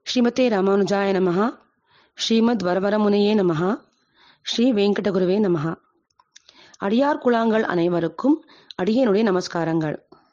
ஸ்ரீமதே ராமானுஜாய நமஹ ஸ்ரீமத் வரவரமுனையே நமஹ ஸ்ரீ வெங்கடகுருவே நமஹ அடியார் குழாங்கள் அனைவருக்கும் அடியனுடைய நமஸ்காரங்கள்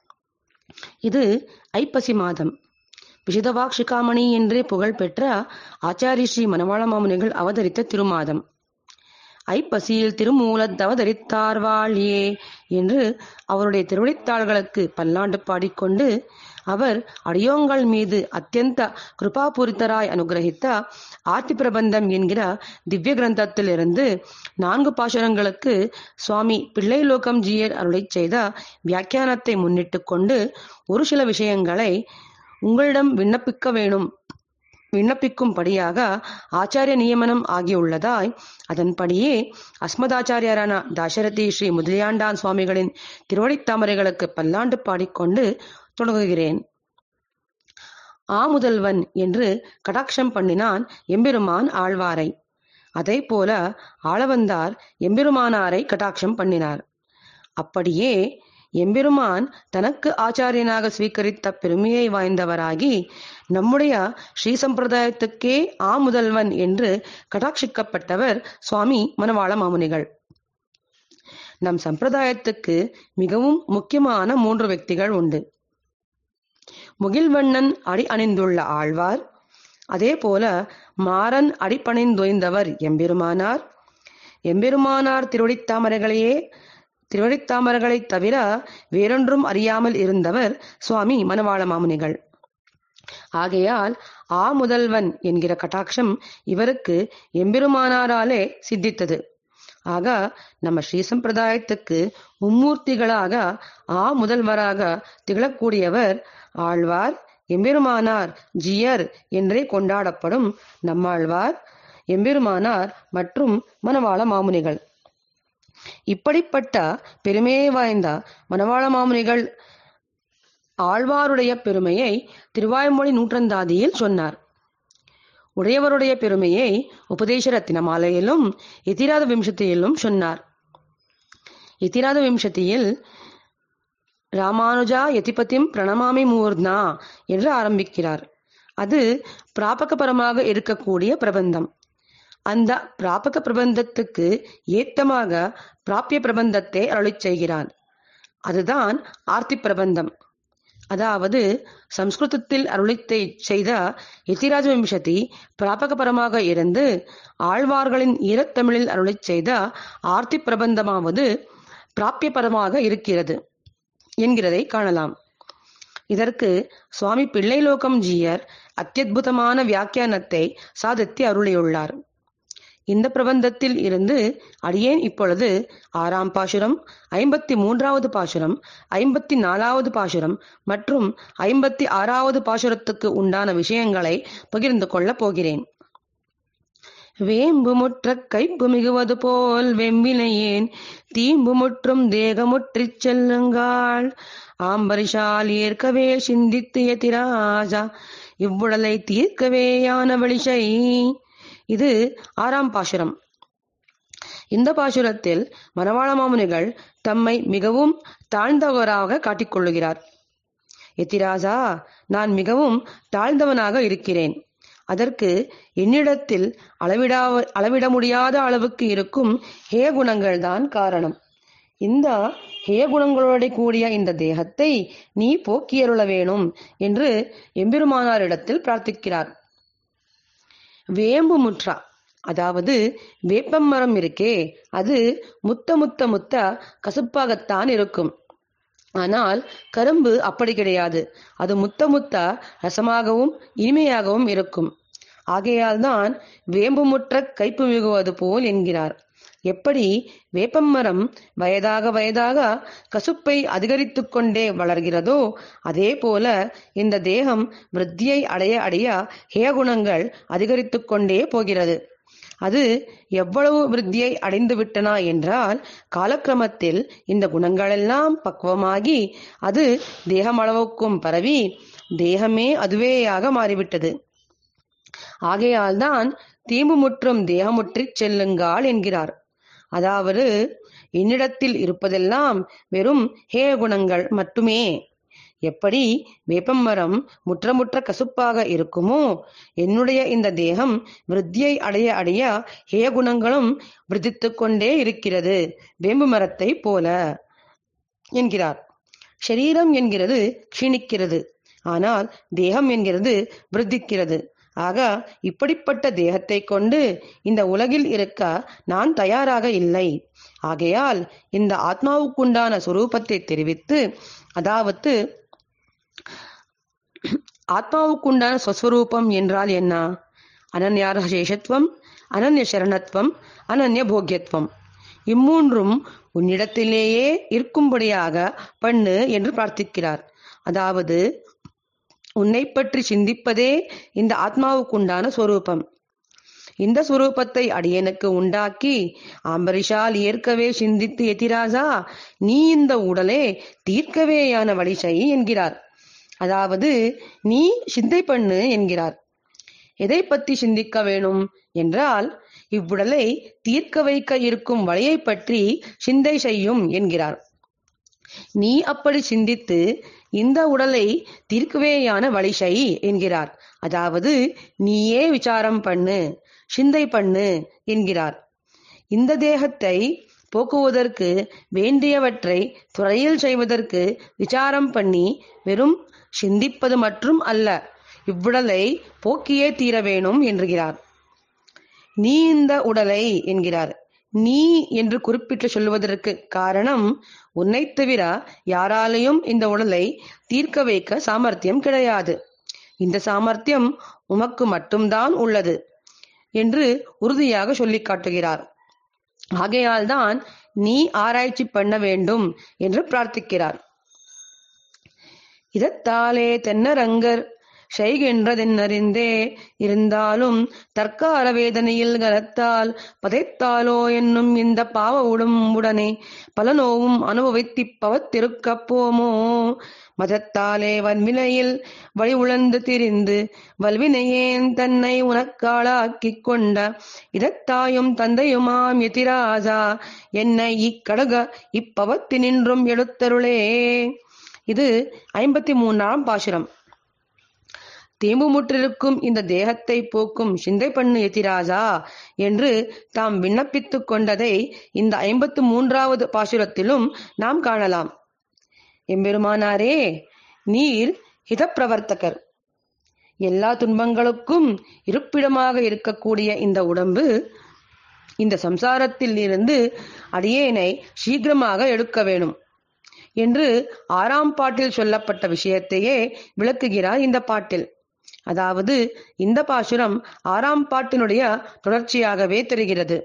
இது ஐப்பசி மாதம் விஷிதவாக் சிகாமணி என்றே புகழ் பெற்ற ஆச்சாரி ஸ்ரீ மணவாள மாமுனிகள் அவதரித்த திருமாதம் ஐப்பசியில் திருமூலத் அவதரித்தார்வாழியே என்று அவருடைய திருவடித்தாள்களுக்கு பல்லாண்டு பாடிக்கொண்டு அவர் அடியோங்கள் மீது அத்தியந்த கிருபாபூரித்தராய் அனுகிரகித்த ஆத்தி பிரபந்தம் என்கிற திவ்ய கிரந்தத்திலிருந்து நான்கு பாசுரங்களுக்கு சுவாமி பிள்ளைலோகம் ஜீயர் அருளை செய்த வியாக்கியானத்தை முன்னிட்டு கொண்டு ஒரு சில விஷயங்களை உங்களிடம் விண்ணப்பிக்க வேணும் விண்ணப்பிக்கும்படியாக ஆச்சாரிய நியமனம் ஆகியுள்ளதாய் அதன்படியே அஸ்மதாச்சாரியரான தாசரதி ஸ்ரீ முதலியாண்டான் சுவாமிகளின் திருவடித்தாமரைகளுக்கு பல்லாண்டு பாடிக்கொண்டு தொடங்குகிறேன் ஆ முதல்வன் என்று கடாட்சம் பண்ணினான் எம்பெருமான் ஆழ்வாரை அதை போல ஆளவந்தார் எம்பெருமானாரை கடாட்சம் பண்ணினார் அப்படியே எம்பெருமான் தனக்கு ஆச்சாரியனாக ஸ்வீகரித்த பெருமையை வாய்ந்தவராகி நம்முடைய ஸ்ரீ சம்பிரதாயத்துக்கே ஆ முதல்வன் என்று கடாட்சிக்கப்பட்டவர் சுவாமி மணவாள மாமுனிகள் நம் சம்பிரதாயத்துக்கு மிகவும் முக்கியமான மூன்று వ్యక్తిகள் உண்டு முகில்வண்ணன் அடி அணிந்துள்ள ஆழ்வார் அதே போல மாறன் அடிப்பணிந்தொய்ந்தவர் எம்பெருமானார் எம்பெருமானார் திருவடித்தாமரைகளையே திருவடித்தாமரைகளை தவிர வேறொன்றும் அறியாமல் இருந்தவர் சுவாமி மணவாள மாமுனிகள் ஆகையால் ஆ முதல்வன் என்கிற கட்டாட்சம் இவருக்கு எம்பெருமானாராலே சித்தித்தது ஆக நம்ம ஸ்ரீ சம்பிரதாயத்துக்கு மும்மூர்த்திகளாக ஆ முதல்வராக திகழக்கூடியவர் ஆழ்வார் எம்பெருமானார் ஜியர் என்றே கொண்டாடப்படும் நம்மாழ்வார் எம்பெருமானார் மற்றும் மணவாள மாமுனிகள் இப்படிப்பட்ட பெருமையை வாய்ந்த மணவாள மாமுனிகள் ஆழ்வாருடைய பெருமையை திருவாய்மொழி நூற்றந்தாதியில் சொன்னார் உடையவருடைய பெருமையை உபதேச ரத்தின மாலையிலும் எதிராத விம்சத்தியிலும் சொன்னார் எதிராத விம்சத்தியில் ராமானுஜா யதிபதிம் பிரணமாமி மூர்னா என்று ஆரம்பிக்கிறார் அது பிராபகபரமாக இருக்கக்கூடிய பிரபந்தம் அந்த பிராபக பிரபந்தத்துக்கு ஏத்தமாக பிராபிய பிரபந்தத்தை அருளிச் செய்கிறான் அதுதான் ஆர்த்தி பிரபந்தம் அதாவது சம்ஸ்கிருதத்தில் அருளித்தை செய்த எத்திராஜ விம்சதி பிராபகபரமாக இருந்து ஆழ்வார்களின் ஈரத்தமிழில் அருளிச் செய்த ஆர்த்தி பிரபந்தமாவது பிராபியபரமாக இருக்கிறது என்கிறதை காணலாம் இதற்கு சுவாமி பிள்ளைலோகம் ஜீயர் அத்தியுதமான வியாக்கியானத்தை சாதித்து அருளியுள்ளார் இந்த பிரபந்தத்தில் இருந்து அடியேன் இப்பொழுது ஆறாம் பாசுரம் ஐம்பத்தி மூன்றாவது பாசுரம் ஐம்பத்தி நாலாவது பாசுரம் மற்றும் ஐம்பத்தி ஆறாவது பாசுரத்துக்கு உண்டான விஷயங்களை பகிர்ந்து கொள்ளப் போகிறேன் வேம்பு முற்ற கைப்பு மிகுவது போல் வெம்பினையேன் தீம்பு முற்றும் தேகமுற்றிச் செல்லுங்காள் ஆம்பரிஷால் ஏற்கவே சிந்தித்து எதிராஜா இவ்வுடலை தீர்க்கவே யான வெளிஷை இது ஆறாம் பாசுரம் இந்த பாசுரத்தில் மணவாள மாமுனிகள் தம்மை மிகவும் தாழ்ந்தவராக காட்டிக்கொள்ளுகிறார் எத்திராஜா நான் மிகவும் தாழ்ந்தவனாக இருக்கிறேன் அதற்கு என்னிடத்தில் அளவிடா அளவிட முடியாத அளவுக்கு இருக்கும் ஹே குணங்கள் தான் காரணம் இந்த ஹே குணங்களோட கூடிய இந்த தேகத்தை நீ போக்கியருள வேணும் என்று எம்பெருமானாரிடத்தில் பிரார்த்திக்கிறார் வேம்பு முற்றா அதாவது வேப்பம் மரம் இருக்கே அது முத்த முத்த முத்த கசப்பாகத்தான் இருக்கும் ஆனால் கரும்பு அப்படி கிடையாது அது முத்த முத்த ரசமாகவும் இனிமையாகவும் இருக்கும் ஆகையால் தான் வேம்பு முற்ற கைப்பு மிகுவது போல் என்கிறார் எப்படி வேப்பம் மரம் வயதாக வயதாக கசுப்பை அதிகரித்து கொண்டே வளர்கிறதோ அதே போல இந்த தேகம் விருத்தியை அடைய அடைய ஹேகுணங்கள் அதிகரித்து கொண்டே போகிறது அது எவ்வளவு விருத்தியை அடைந்து விட்டனா என்றால் காலக்கிரமத்தில் இந்த குணங்களெல்லாம் பக்குவமாகி அது தேகமளவுக்கும் பரவி தேகமே அதுவேயாக மாறிவிட்டது ஆகையால்தான் தீம்பு முற்றும் தேகமுற்றிச் செல்லுங்கால் என்கிறார் அதாவது என்னிடத்தில் இருப்பதெல்லாம் வெறும் ஹே குணங்கள் மட்டுமே எப்படி வேப்பமரம் முற்றமுற்ற கசுப்பாக இருக்குமோ என்னுடைய இந்த தேகம் விருத்தியை அடைய அடைய ஹேய குணங்களும் விருத்தித்துக் கொண்டே இருக்கிறது வேம்பு மரத்தை போல என்கிறார் ஷரீரம் என்கிறது க்ஷீணிக்கிறது ஆனால் தேகம் என்கிறது விருத்திக்கிறது ஆக இப்படிப்பட்ட தேகத்தை கொண்டு இந்த உலகில் இருக்க நான் தயாராக இல்லை ஆகையால் இந்த ஆத்மாவுக்குண்டான சுரூபத்தை தெரிவித்து அதாவது ஆத்மாவுக்குண்டான ஸ்வஸ்வரூபம் என்றால் என்ன அனன்யார சேஷத்துவம் அனன்ய சரணத்துவம் அனன்ய போக்கியத்துவம் இம்மூன்றும் உன்னிடத்திலேயே இருக்கும்படியாக பண்ணு என்று பிரார்த்திக்கிறார் அதாவது உன்னை பற்றி சிந்திப்பதே இந்த ஆத்மாவுக்குண்டான ஸ்வரூபம் இந்த சுரூபத்தை அடியனுக்கு உண்டாக்கி ஆம்பரிஷால் ஏற்கவே சிந்தித்து எதிராஜா நீ இந்த உடலே தீர்க்கவேயான வழி செய் என்கிறார் அதாவது நீ சிந்தை பண்ணு என்கிறார் எதை பற்றி சிந்திக்க வேணும் என்றால் இவ்வுடலை தீர்க்க வைக்க இருக்கும் வழியை பற்றி சிந்தை செய்யும் என்கிறார் நீ அப்படி சிந்தித்து இந்த உடலை தீர்க்கவேயான வழி செய் என்கிறார் அதாவது நீயே விசாரம் பண்ணு சிந்தை பண்ணு என்கிறார் இந்த தேகத்தை போக்குவதற்கு வேண்டியவற்றை துறையில் செய்வதற்கு விசாரம் பண்ணி வெறும் சிந்திப்பது மற்றும் அல்ல இவ்வுடலை போக்கியே தீர வேணும் என்கிறார் நீ இந்த உடலை என்கிறார் நீ என்று குறிப்பிட்டு சொல்வதற்கு காரணம் உன்னை தவிர யாராலையும் இந்த உடலை தீர்க்க வைக்க சாமர்த்தியம் கிடையாது இந்த சாமர்த்தியம் உமக்கு மட்டும்தான் உள்ளது என்று உறுதியாக சொல்லிக் காட்டுகிறார் ஆகையால்தான் நீ ஆராய்ச்சி பண்ண வேண்டும் என்று பிரார்த்திக்கிறார் இதத்தாலே தென்னரங்கர் செய்கின்றதென்னறிந்தே இருந்தாலும் தற்கால வேதனையில் கலத்தால் பதைத்தாலோ என்னும் இந்த பாவ உடம்புடனே பல நோவும் அனுபவித்திப்பவத்திருக்கப் போமோ மதத்தாலே வன்வினையில் வழி உழந்து திரிந்து வல்வினையேன் தன்னை உனக்காளாக்கிக் கொண்ட இதத்தாயும் தந்தையுமாம் எதிராஜா என்னை இக்கடக இப்பவத்தினின்றும் எடுத்தருளே இது ஐம்பத்தி மூன்றாம் பாசுரம் தேம்புமுற்றிருக்கும் இந்த தேகத்தை போக்கும் சிந்தை பண்ணு எதிராஜா என்று தாம் விண்ணப்பித்துக் கொண்டதை இந்த ஐம்பத்து மூன்றாவது பாசுரத்திலும் நாம் காணலாம் எம்பெருமானாரே நீர் ஹிதப்பிரவர்த்தகர் எல்லா துன்பங்களுக்கும் இருப்பிடமாக இருக்கக்கூடிய இந்த உடம்பு இந்த சம்சாரத்தில் இருந்து அடியேனை சீக்கிரமாக எடுக்க வேணும் என்று ஆறாம் பாட்டில் சொல்லப்பட்ட விஷயத்தையே விளக்குகிறார் இந்த பாட்டில் அதாவது இந்த பாசுரம் ஆறாம் பாட்டினுடைய தொடர்ச்சியாகவே தெரிகிறது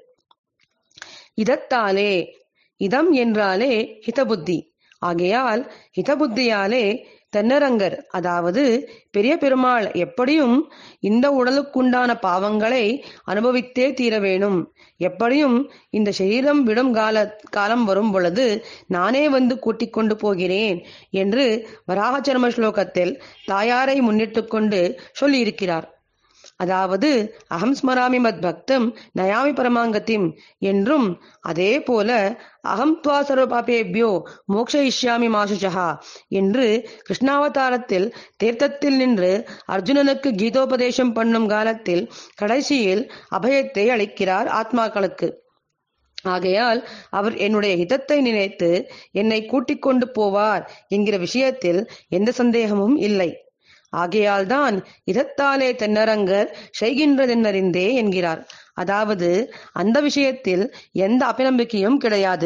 இதத்தாலே இதம் என்றாலே ஹிதபுத்தி ஆகையால் ஹிதபுத்தியாலே தென்னரங்கர் அதாவது பெரிய பெருமாள் எப்படியும் இந்த உடலுக்குண்டான பாவங்களை அனுபவித்தே தீர வேணும் எப்படியும் இந்த சரீரம் விடும் கால காலம் வரும் பொழுது நானே வந்து கூட்டிக் கொண்டு போகிறேன் என்று வராகச்சர்ம ஸ்லோகத்தில் தாயாரை முன்னிட்டு கொண்டு சொல்லியிருக்கிறார் அதாவது அகம் ஸ்மராமி மத் பக்தம் நயாமி பரமாங்கத்திம் என்றும் அதே போல அகம் துவா சர்வபாபேபியோ மோக்ஷயிஷ்யாமி மாசுஷா என்று கிருஷ்ணாவதாரத்தில் தீர்த்தத்தில் நின்று அர்ஜுனனுக்கு கீதோபதேசம் பண்ணும் காலத்தில் கடைசியில் அபயத்தை அளிக்கிறார் ஆத்மாக்களுக்கு ஆகையால் அவர் என்னுடைய ஹிதத்தை நினைத்து என்னை கூட்டிக் கொண்டு போவார் என்கிற விஷயத்தில் எந்த சந்தேகமும் இல்லை ஆகையால்தான் இதத்தாலே தென்னரங்கர் செய்கின்றதென்னறிந்தே என்கிறார் அதாவது அந்த விஷயத்தில் எந்த அபிநம்பிக்கையும் கிடையாது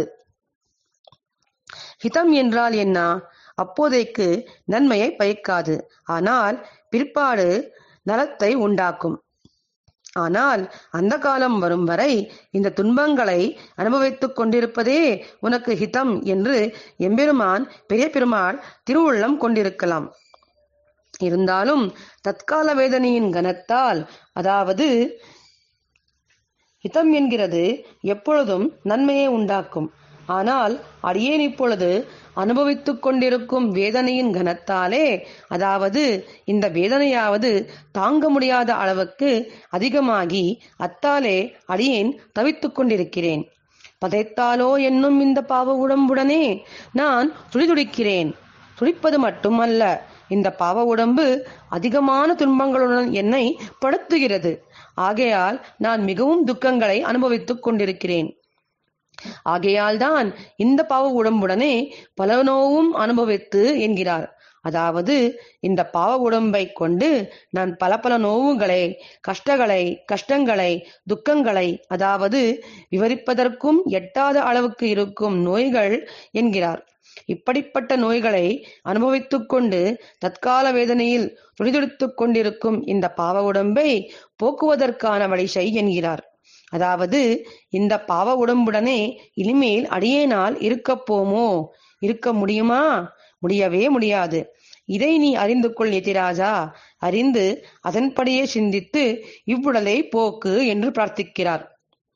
ஹிதம் என்றால் என்ன அப்போதைக்கு நன்மையை பயக்காது ஆனால் பிற்பாடு நலத்தை உண்டாக்கும் ஆனால் அந்த காலம் வரும் வரை இந்த துன்பங்களை அனுபவித்துக் கொண்டிருப்பதே உனக்கு ஹிதம் என்று எம்பெருமான் பெரிய பெருமாள் திருவுள்ளம் கொண்டிருக்கலாம் இருந்தாலும் தற்கால வேதனையின் கனத்தால் அதாவது ஹிதம் என்கிறது எப்பொழுதும் நன்மையை உண்டாக்கும் ஆனால் அடியேன் இப்பொழுது அனுபவித்துக் கொண்டிருக்கும் வேதனையின் கனத்தாலே அதாவது இந்த வேதனையாவது தாங்க முடியாத அளவுக்கு அதிகமாகி அத்தாலே அடியேன் தவித்துக் கொண்டிருக்கிறேன் பதைத்தாலோ என்னும் இந்த பாவ உடம்புடனே நான் துடிதுடிக்கிறேன் துடிப்பது மட்டுமல்ல இந்த பாவ உடம்பு அதிகமான துன்பங்களுடன் என்னை படுத்துகிறது ஆகையால் நான் மிகவும் துக்கங்களை அனுபவித்துக் கொண்டிருக்கிறேன் ஆகையால் தான் இந்த பாவ உடம்புடனே பல நோவும் அனுபவித்து என்கிறார் அதாவது இந்த பாவ உடம்பை கொண்டு நான் பல பல நோவுகளை கஷ்டங்களை கஷ்டங்களை துக்கங்களை அதாவது விவரிப்பதற்கும் எட்டாத அளவுக்கு இருக்கும் நோய்கள் என்கிறார் இப்படிப்பட்ட நோய்களை அனுபவித்துக் கொண்டு தற்கால வேதனையில் துடிதுடித்துக் கொண்டிருக்கும் இந்த பாவ உடம்பை போக்குவதற்கான வழி செய் என்கிறார் அதாவது இந்த பாவ உடம்புடனே இனிமேல் அடியேனால் இருக்கப் போமோ இருக்க முடியுமா முடியவே முடியாது இதை நீ அறிந்து கொள் எதிராஜா அறிந்து அதன்படியே சிந்தித்து இவ்வுடலை போக்கு என்று பிரார்த்திக்கிறார்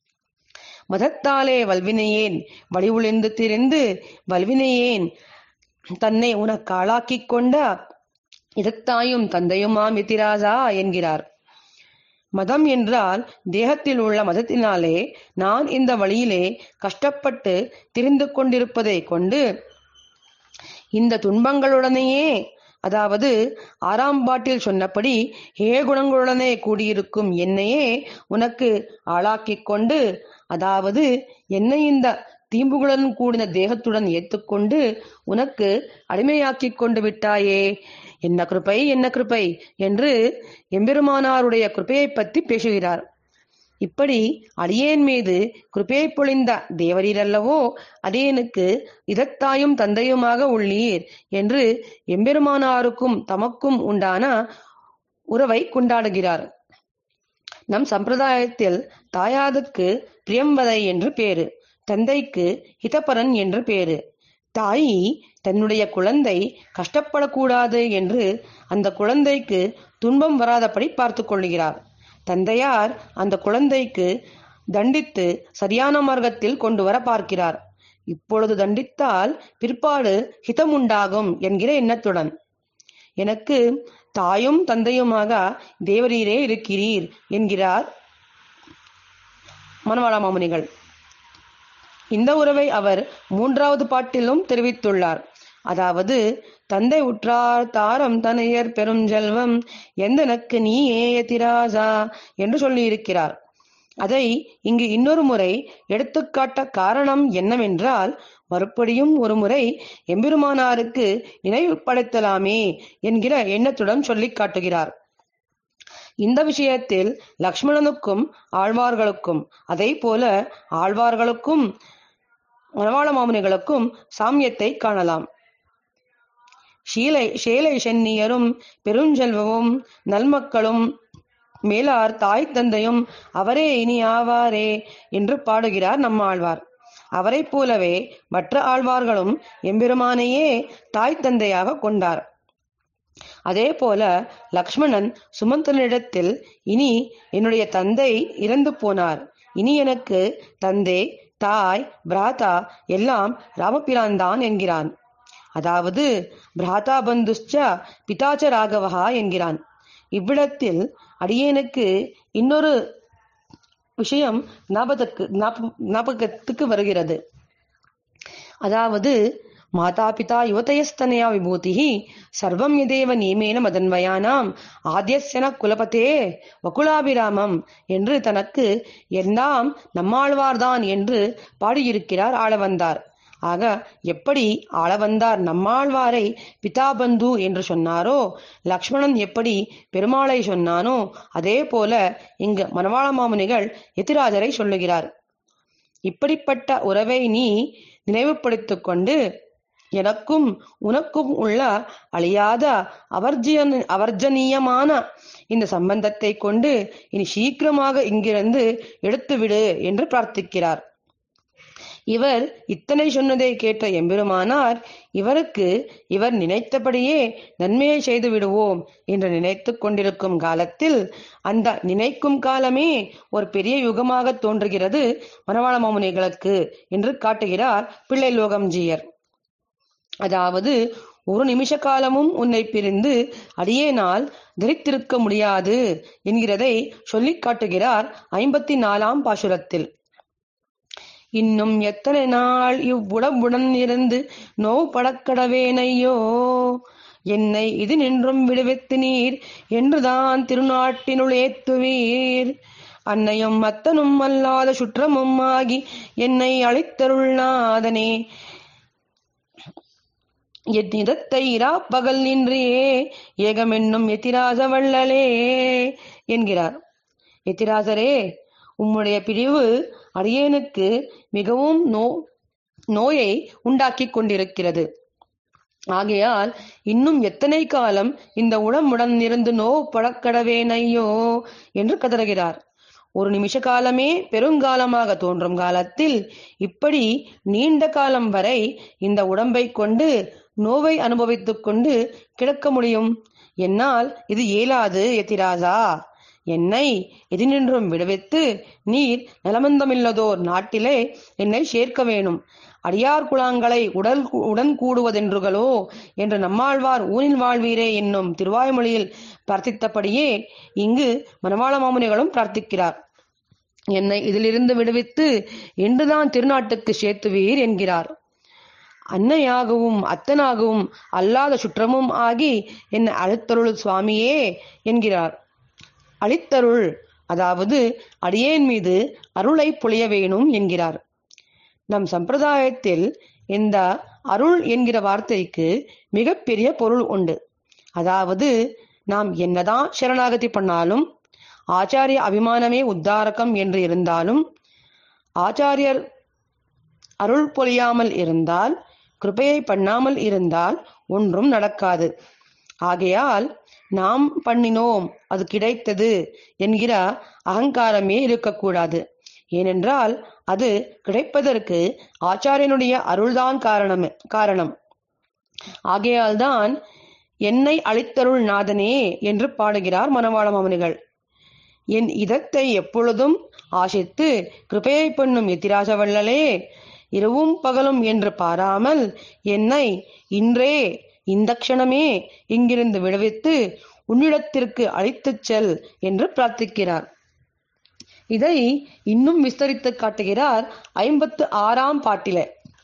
மதத்தாலே வல்வினையேன் வடிவுளிந்து திரிந்து வல்வினையேன் தன்னை உனக்கு ஆளாக்கிக் கொண்ட இதத்தாயும் தந்தையுமாம் எதிராஜா என்கிறார் மதம் என்றால் தேகத்தில் உள்ள மதத்தினாலே நான் இந்த வழியிலே கஷ்டப்பட்டு திரிந்து கொண்டிருப்பதை கொண்டு இந்த துன்பங்களுடனேயே அதாவது ஆறாம் பாட்டில் சொன்னபடி ஹே குணங்களுடனே கூடியிருக்கும் என்னையே உனக்கு ஆளாக்கிக் கொண்டு அதாவது என்னை இந்த தீம்புகளுடன் கூடின தேகத்துடன் ஏத்துக்கொண்டு உனக்கு அடிமையாக்கிக் கொண்டு விட்டாயே என்ன கிருபை என்ன கிருபை என்று எம்பெருமானாருடைய கிருபையை பற்றி பேசுகிறார் இப்படி அடியேன் மீது கிருபையை பொழிந்த தேவரீர் அல்லவோ அடியேனுக்கு இதத்தாயும் தந்தையுமாக உள்ளீர் என்று எம்பெருமானாருக்கும் தமக்கும் உண்டான உறவை கொண்டாடுகிறார் நம் சம்பிரதாயத்தில் தாயாதுக்கு பிரியம்பதை என்று பேரு தந்தைக்கு ஹிதபரன் என்று பேரு தாய் தன்னுடைய குழந்தை கஷ்டப்படக்கூடாது என்று அந்த குழந்தைக்கு துன்பம் வராதபடி பார்த்து கொள்கிறார் தந்தையார் அந்த குழந்தைக்கு தண்டித்து சரியான மார்க்கத்தில் கொண்டு வர பார்க்கிறார் இப்பொழுது தண்டித்தால் பிற்பாடு ஹிதமுண்டாகும் என்கிற எண்ணத்துடன் எனக்கு தாயும் தந்தையுமாக தேவரீரே இருக்கிறீர் என்கிறார் மணவாள மாமுனிகள் இந்த உறவை அவர் மூன்றாவது பாட்டிலும் தெரிவித்துள்ளார் அதாவது தந்தை உற்றார் தாரம் தனையர் பெரும் செல்வம் எந்தனக்கு நீ ஏயதிராஜா என்று சொல்லியிருக்கிறார் அதை இங்கு இன்னொரு முறை எடுத்துக்காட்ட காரணம் என்னவென்றால் மறுபடியும் ஒரு முறை எம்பெருமானாருக்கு நினைவுபடுத்தலாமே என்கிற எண்ணத்துடன் சொல்லிக் காட்டுகிறார் இந்த விஷயத்தில் லக்ஷ்மணனுக்கும் ஆழ்வார்களுக்கும் அதே போல ஆழ்வார்களுக்கும் மணவாள மாமுனிகளுக்கும் சாமியத்தை காணலாம் ஷீலை ஷேலை சென்னியரும் பெருஞ்செல்வமும் நல்மக்களும் மேலார் தாய் தந்தையும் அவரே இனி ஆவாரே என்று பாடுகிறார் நம்மாழ்வார் அவரைப் போலவே மற்ற ஆழ்வார்களும் எம்பெருமானையே தாய் தந்தையாக கொண்டார் அதே போல லக்ஷ்மணன் சுமந்தனிடத்தில் இனி என்னுடைய தந்தை இறந்து போனார் இனி எனக்கு தந்தை தாய் பிராதா எல்லாம் ராமபிரான் தான் என்கிறான் அதாவது பிராதா பந்துஷ்ச பிதாச்ச ராகவஹா என்கிறான் இவ்விடத்தில் அடியேனுக்கு இன்னொரு விஷயம் ஞாபகத்துக்கு ஞாப- ஞாபகத்துக்கு வருகிறது அதாவது மாதா பிதா யுவதயஸ்தனயா விபூதிஹி சர்வம் யதேவ நியமேன மதன்வயானாம் ஆத்யசன குலபதே வகுலாபிராமம் என்று தனக்கு எல்லாம் நம்மாழ்வார்தான் என்று பாடியிருக்கிறார் ஆளவந்தார் ஆக எப்படி ஆளவந்தார் நம்மாழ்வாரை பிதாபந்து என்று சொன்னாரோ லக்ஷ்மணன் எப்படி பெருமாளை சொன்னானோ அதே போல இங்கு மணவாள மாமுனிகள் எதிராஜரை சொல்லுகிறார் இப்படிப்பட்ட உறவை நீ நினைவுபடுத்திக் கொண்டு எனக்கும் உனக்கும் உள்ள அழியாத அவர்ஜியன் அவர்ஜனீயமான இந்த சம்பந்தத்தை கொண்டு இனி சீக்கிரமாக இங்கிருந்து எடுத்துவிடு என்று பிரார்த்திக்கிறார் இவர் இத்தனை சொன்னதை கேட்ட எம்பெருமானார் இவருக்கு இவர் நினைத்தபடியே நன்மையை செய்து விடுவோம் என்று நினைத்துக் கொண்டிருக்கும் காலத்தில் அந்த நினைக்கும் காலமே ஒரு பெரிய யுகமாக தோன்றுகிறது மணவாள மாமுனிகளுக்கு என்று காட்டுகிறார் பிள்ளை லோகம்ஜியர் அதாவது ஒரு நிமிஷ காலமும் உன்னை பிரிந்து அடியேனால் தரித்திருக்க முடியாது என்கிறதை சொல்லிக் காட்டுகிறார் ஐம்பத்தி நாலாம் பாசுரத்தில் இன்னும் எத்தனை நாள் இவ்வுடம்புடன் இருந்து நோவு படக்கடவேனையோ என்னை இது நின்றும் விடுவித்து நீர் என்றுதான் திருநாட்டினுள் ஏத்துவீர் அன்னையும் அத்தனும் அல்லாத சுற்றமும் ஆகி என்னை அழைத்தருள்நாதனே என் இதத்தை இரா பகல் நின்றியே ஏகமென்னும் எத்திராச வள்ளலே என்கிறார் எத்திராசரே உம்முடைய பிரிவு அடியேனுக்கு மிகவும் நோ நோயை உண்டாக்கிக் கொண்டிருக்கிறது ஆகையால் இன்னும் எத்தனை காலம் இந்த உடம்புடன் இருந்து நோ படக்கடவேனையோ என்று கதறுகிறார் ஒரு நிமிஷ காலமே பெருங்காலமாக தோன்றும் காலத்தில் இப்படி நீண்ட காலம் வரை இந்த உடம்பை கொண்டு நோவை அனுபவித்துக் கொண்டு கிடக்க முடியும் என்னால் இது இயலாது எத்திராஜா என்னை எதினின்றும் விடுவித்து நீர் நலமந்தமில்லதோர் நாட்டிலே என்னை சேர்க்க வேணும் அடியார் குழாங்களை உடல் உடன் கூடுவதென்றுகளோ என்று நம்மாழ்வார் ஊனில் வாழ்வீரே என்னும் திருவாய்மொழியில் பிரார்த்தித்தபடியே இங்கு மனவாள மாமுனிகளும் பிரார்த்திக்கிறார் என்னை இதிலிருந்து விடுவித்து என்றுதான் திருநாட்டுக்கு சேர்த்துவீர் என்கிறார் அன்னையாகவும் அத்தனாகவும் அல்லாத சுற்றமும் ஆகி என்னை அழைத்தருள் சுவாமியே என்கிறார் அளித்தருள் அதாவது அடியேன் மீது அருளை பொழிய வேணும் என்கிறார் நம் சம்பிரதாயத்தில் இந்த அருள் என்கிற வார்த்தைக்கு மிகப்பெரிய பொருள் உண்டு அதாவது நாம் என்னதான் சரணாகதி பண்ணாலும் ஆச்சாரிய அபிமானமே உத்தாரகம் என்று இருந்தாலும் ஆச்சாரியர் அருள் பொழியாமல் இருந்தால் கிருபையை பண்ணாமல் இருந்தால் ஒன்றும் நடக்காது ஆகையால் நாம் பண்ணினோம் அது கிடைத்தது என்கிற அகங்காரமே இருக்கக்கூடாது ஏனென்றால் அது கிடைப்பதற்கு ஆச்சாரியனுடைய அருள்தான் காரணம் காரணம் ஆகையால்தான் என்னை அளித்தருள் நாதனே என்று பாடுகிறார் மணவாள மாமனிகள் என் இதத்தை எப்பொழுதும் ஆசித்து கிருபையை பண்ணும் எத்திராஜ வள்ளலே இரவும் பகலும் என்று பாராமல் என்னை இன்றே இந்த க்ஷணமே இங்கிருந்து விடுவித்து உன்னிடத்திற்கு அழைத்துச் செல் என்று பிரார்த்திக்கிறார் இதை இன்னும் விஸ்தரித்து காட்டுகிறார் ஐம்பத்து ஆறாம் பாட்டிலே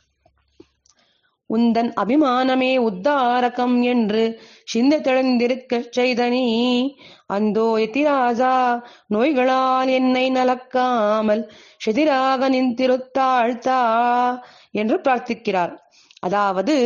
உந்தன் அபிமானமே உத்தாரகம் என்று சிந்தை தெளிந்திருக்கச் செய்தனி அந்தோ எத்திராஜா நோய்களால் என்னை நலக்காமல் செதிராக நின்றிருத்தாழ்த்தா என்று பிரார்த்திக்கிறார் அதாவது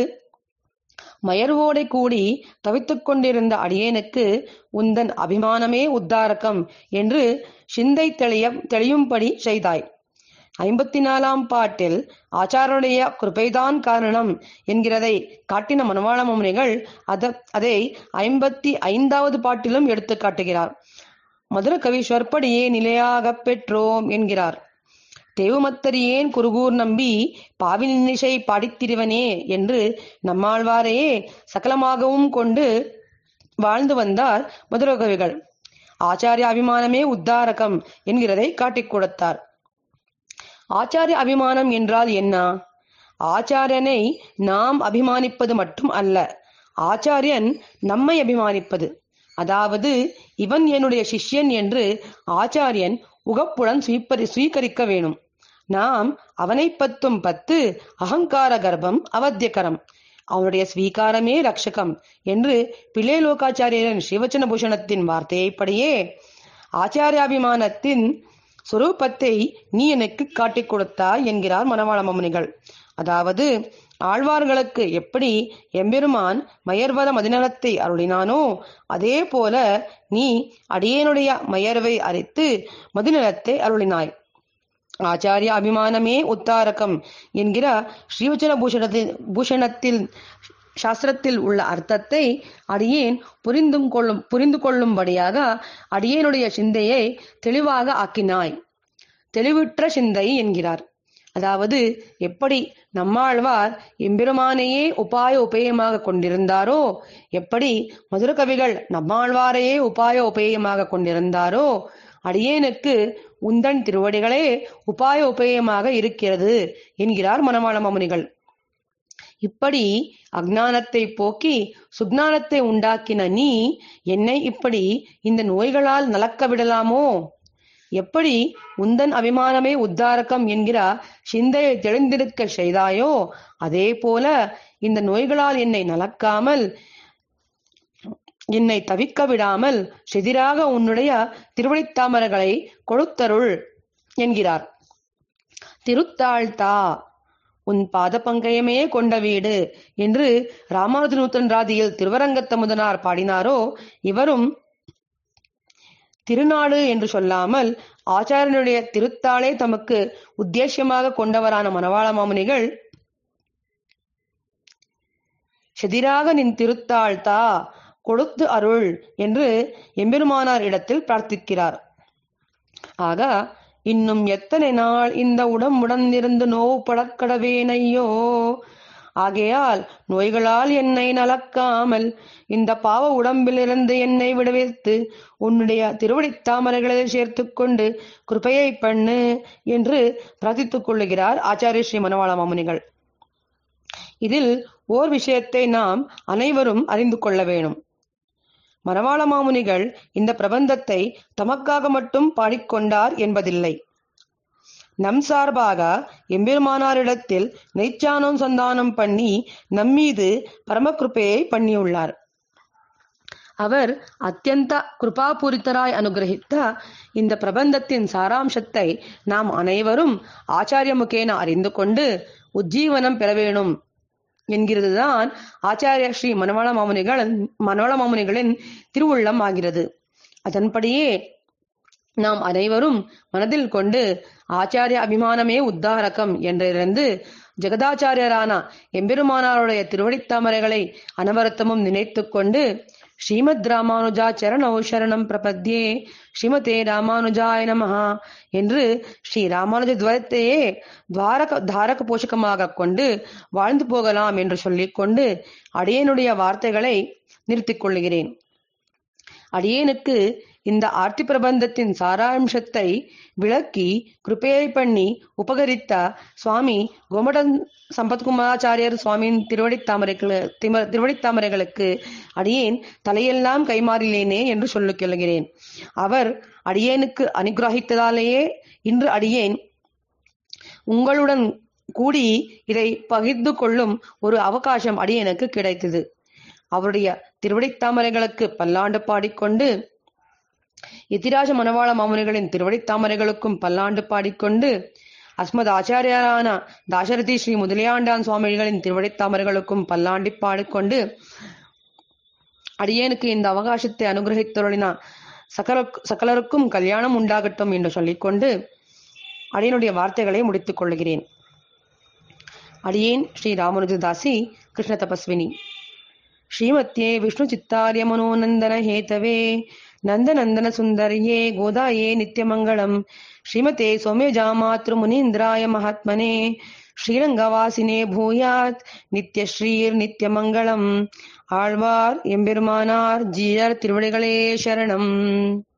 மயர்வோடை கூடி தவித்துக் கொண்டிருந்த அடியேனுக்கு உந்தன் அபிமானமே உத்தாரகம் என்று சிந்தை தெளிய தெளியும்படி செய்தாய் ஐம்பத்தி நாலாம் பாட்டில் ஆச்சாரனுடைய கிருபைதான் காரணம் என்கிறதை காட்டின மனவாள முனிகள் அத அதை ஐம்பத்தி ஐந்தாவது பாட்டிலும் எடுத்து காட்டுகிறார் மதுர கவி சொற்படியே நிலையாகப் பெற்றோம் என்கிறார் தேவுமத்தரியேன் குருகூர் நம்பி பாவினிசை பாடித்திருவனே என்று நம்மாழ்வாரையே சகலமாகவும் கொண்டு வாழ்ந்து வந்தார் மதுர கவிகள் ஆச்சாரிய அபிமானமே உத்தாரகம் என்கிறதை காட்டிக் கொடுத்தார் ஆச்சாரிய அபிமானம் என்றால் என்ன ஆச்சாரியனை நாம் அபிமானிப்பது மட்டும் அல்ல ஆச்சாரியன் நம்மை அபிமானிப்பது அதாவது இவன் என்னுடைய சிஷ்யன் என்று ஆச்சாரியன் உகப்புடன் ஸ்வீப்பரி ஸ்வீகரிக்க வேணும் நாம் அவனை பத்தும் பத்து அகங்கார கர்ப்பம் அவத்தியகரம் அவனுடைய ஸ்வீகாரமே ரக்ஷகம் என்று பிள்ளை லோகாச்சாரியரின் ஸ்ரீவச்சன பூஷணத்தின் வார்த்தையைப்படியே ஆச்சாரியாபிமானத்தின் சொரூபத்தை நீ எனக்கு காட்டிக் கொடுத்தாய் என்கிறார் மணவாள முனிகள் அதாவது ஆழ்வார்களுக்கு எப்படி எம்பெருமான் மயர்வத மதிநலத்தை அருளினானோ அதே போல நீ அடியேனுடைய மயர்வை அறித்து மதிநலத்தை அருளினாய் ஆச்சாரிய அபிமானமே உத்தாரகம் என்கிற ஸ்ரீவச்சன பூஷணத்தில் பூஷணத்தில் சாஸ்திரத்தில் உள்ள அர்த்தத்தை அடியேன் புரிந்தும் கொள்ளும் புரிந்து கொள்ளும்படியாக அடியேனுடைய சிந்தையை தெளிவாக ஆக்கினாய் தெளிவுற்ற சிந்தை என்கிறார் அதாவது எப்படி நம்மாழ்வார் எம்பெருமானையே உபாய உபேயமாக கொண்டிருந்தாரோ எப்படி மதுர கவிகள் நம்மாழ்வாரையே உபாய உபேயமாக கொண்டிருந்தாரோ அடியேனுக்கு உந்தன் திருவடிகளே உபாய உபேயமாக இருக்கிறது என்கிறார் மணவாள மாமுனிகள் இப்படி அஜ்ஞானத்தை போக்கி சுக்ஞானத்தை உண்டாக்கின நீ என்னை இப்படி இந்த நோய்களால் நலக்க விடலாமோ எப்படி உந்தன் அபிமானமே உத்தாரகம் என்கிற சிந்தையை தெளிந்திருக்க செய்தாயோ அதே போல இந்த நோய்களால் என்னை நலக்காமல் என்னை தவிக்க விடாமல் செதிராக உன்னுடைய திருவடித்தாமரங்களை கொடுத்தருள் என்கிறார் திருத்தாழ்த்தா உன் பாத பங்கயமே கொண்ட வீடு என்று ராமானுஜ நூத்தன்றாதியில் திருவரங்கத்தமுதனார் பாடினாரோ இவரும் திருநாடு என்று சொல்லாமல் ஆச்சாரியனுடைய திருத்தாளே தமக்கு உத்தேசியமாக கொண்டவரான மணவாள மாமுனிகள் செதிராக நின் திருத்தாழ்த்தா கொடுத்து அருள் என்று எம்பெருமானார் இடத்தில் பிரார்த்திக்கிறார் ஆக இன்னும் எத்தனை நாள் இந்த உடம்புடன் இருந்து நோவு படக்கடவேனையோ ஆகையால் நோய்களால் என்னை நலக்காமல் இந்த பாவ உடம்பிலிருந்து என்னை விடுவித்து உன்னுடைய திருவடித் தாமரைகளில் சேர்த்துக் கொண்டு கிருபையை பண்ணு என்று பிரார்த்தித்துக் கொள்ளுகிறார் ஆச்சாரிய ஸ்ரீ மனவாள மாமுனிகள் இதில் ஓர் விஷயத்தை நாம் அனைவரும் அறிந்து கொள்ள வேணும் மணவாள மாமுனிகள் இந்த பிரபந்தத்தை தமக்காக மட்டும் பாடிக்கொண்டார் என்பதில்லை நம் சார்பாக எம்பெருமானாரிடத்தில் நெய்ச்சானம் சந்தானம் பண்ணி நம்மீது பரமகிருப்பையை பண்ணியுள்ளார் அவர் அத்தியந்த கிருபாபூரித்தராய் அனுகிரகித்த இந்த பிரபந்தத்தின் சாராம்சத்தை நாம் அனைவரும் ஆச்சாரிய முகேன அறிந்து கொண்டு உஜ்ஜீவனம் பெற வேணும் என்கிறதுதான் ஆச்சாரிய ஸ்ரீ மனவள மாமுனிகள் மனவள மாமுனிகளின் திருவுள்ளம் ஆகிறது அதன்படியே நாம் அனைவரும் மனதில் கொண்டு ஆச்சாரிய அபிமானமே உத்தாரகம் என்றிருந்து ஜெகதாச்சாரியரான எம்பெருமானாருடைய திருவடித்தாமரைகளை அனவரத்தமும் நினைத்துக் கொண்டு ஸ்ரீமத் ராமானுஜா சரணௌ சரணம் பிரபத்யே ஸ்ரீமதே ராமானுஜாய நமஹா என்று ஸ்ரீ ராமானுஜ துவரத்தையே துவாரக தாரக போஷகமாக கொண்டு வாழ்ந்து போகலாம் என்று சொல்லிக்கொண்டு அடியேனுடைய வார்த்தைகளை நிறுத்திக் கொள்கிறேன் அடியேனுக்கு இந்த ஆர்த்தி பிரபந்தத்தின் சாராம்சத்தை விளக்கி கிருப்பையை பண்ணி உபகரித்த சுவாமி கோமடன் சம்பத்குமாராச்சாரியர் சுவாமியின் திருவடித்தாமரைகளு திருவடித்தாமரைகளுக்கு அடியேன் தலையெல்லாம் கைமாறிலேனே என்று சொல்லிக் கொள்கிறேன் அவர் அடியேனுக்கு அனுகிரகித்ததாலேயே இன்று அடியேன் உங்களுடன் கூடி இதை பகிர்ந்து கொள்ளும் ஒரு அவகாசம் அடியேனுக்கு கிடைத்தது அவருடைய திருவடித்தாமரைகளுக்கு பல்லாண்டு பாடிக்கொண்டு எதிராஜ மணவாள மாமுனிகளின் திருவடித்தாமரைகளுக்கும் பல்லாண்டு பாடிக்கொண்டு அஸ்மத் ஆச்சாரியரான தாசரதி ஸ்ரீ முதலியாண்டான் சுவாமிகளின் திருவடித்தாமரைகளுக்கும் பல்லாண்டி பாடிக்கொண்டு அடியேனுக்கு இந்த அவகாசத்தை அனுகிரகித்தருளின சகல சகலருக்கும் கல்யாணம் உண்டாகட்டும் என்று சொல்லிக்கொண்டு அடியனுடைய வார்த்தைகளை முடித்துக் கொள்கிறேன் அடியேன் ஸ்ரீ ராமானுஜதாசி கிருஷ்ண தபஸ்வினி ஸ்ரீமத்யே விஷ்ணு சித்தாரிய மனோநந்தன ஹேதவே நந்தநந்தன சுந்தரியே கோதாயே நித்யமங்கலம் ஸ்ரீமதே சௌமியஜாமாத்ரு முனீந்திராய மகாத்மனே ஸ்ரீரங்கவாசினே பூயாத் நித்யஸ்ரீர் நித்யமங்கலம் ஆழ்வார் எம்பெருமானார் ஜீயர் திருவடிகளே சரணம்